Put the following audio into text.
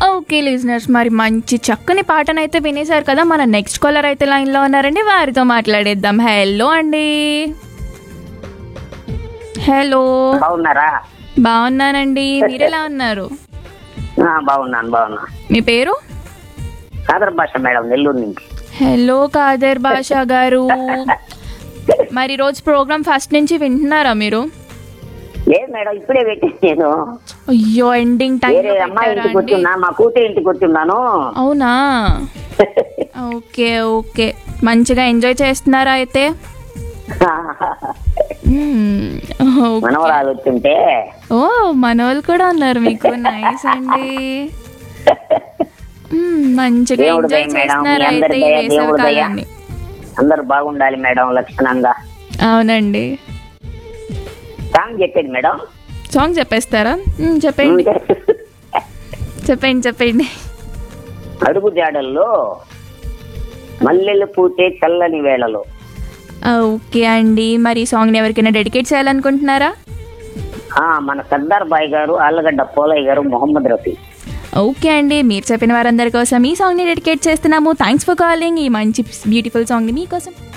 Okay listeners మరి మంచి చక్కని పాటనైతే వినేశారు కదా మన నెక్స్ట్ కాలర్ అయితే లైన్లో ఉన్నారండి వారితో మాట్లాడేద్దాం హలో అండి హలో బాగున్నారా బాగున్నానండి మీరెలా ఉన్నారు ఆ, బాగున్నాను బాగున్నా మీ పేరు సాదర భాష మేడం నెల్లూరు నుంచి హలో కాదర్ బాషా గారు మరి రోజు ప్రోగ్రామ్ ఫస్ట్ నుంచి వింటున్నారా మీరు లేదు మేడం ఇప్పుడే పెట్టాను నేను అయ్యో ఎండింగ్ టైం వేరే అమ్మాయి ఇంటికి కూర్చున్నా మా కూతురు ఇంటికి కూర్చున్నాను అవునా ఓకే ఓకే మంచిగా ఎంజాయ్ చేస్తున్నారా అయితే మ్మ్. ఓకే. మనవరాలు వచ్చింటే ఓ మనోళ్ళు కూడా ఉన్నారు మీకు నైస్ అండి మ్మ్, మంచిగా దేవుడు ఎంజాయ్ దయ మేడం, చేస్తున్నారు మీ అయితే అందరి ఈ దయ, వేసవి దేవుడు దయ. కాలాన్ని అందరు బాగుండాలి మేడం లక్షణంగా అవునండి సాంగ్ చెప్పేది మేడం సాంగ్ చెప్పేస్తారా మ్మ్, చెప్పండి చెప్పండి చెప్పండి అడుగు జాడల్లో మల్లెలు పూచే చల్లని వేళలో ఓకే అండి మరి ఈ సాంగ్ని ఎవరికైనా డెడికేట్ చేయాలనుకుంటున్నారా ఆ మన సర్దార్ బాయ్ గారు ఆళ్ళగడ్డ పోలయ్య గారు మొహమ్మద్ రఫీ ఓకే అండి మీరు చెప్పిన వారందరి కోసం ఈ సాంగ్ని డెడికేట్ చేస్తున్నాము థ్యాంక్స్ ఫర్ కాలింగ్ ఈ మంచి బ్యూటిఫుల్ సాంగ్ని మీకోసం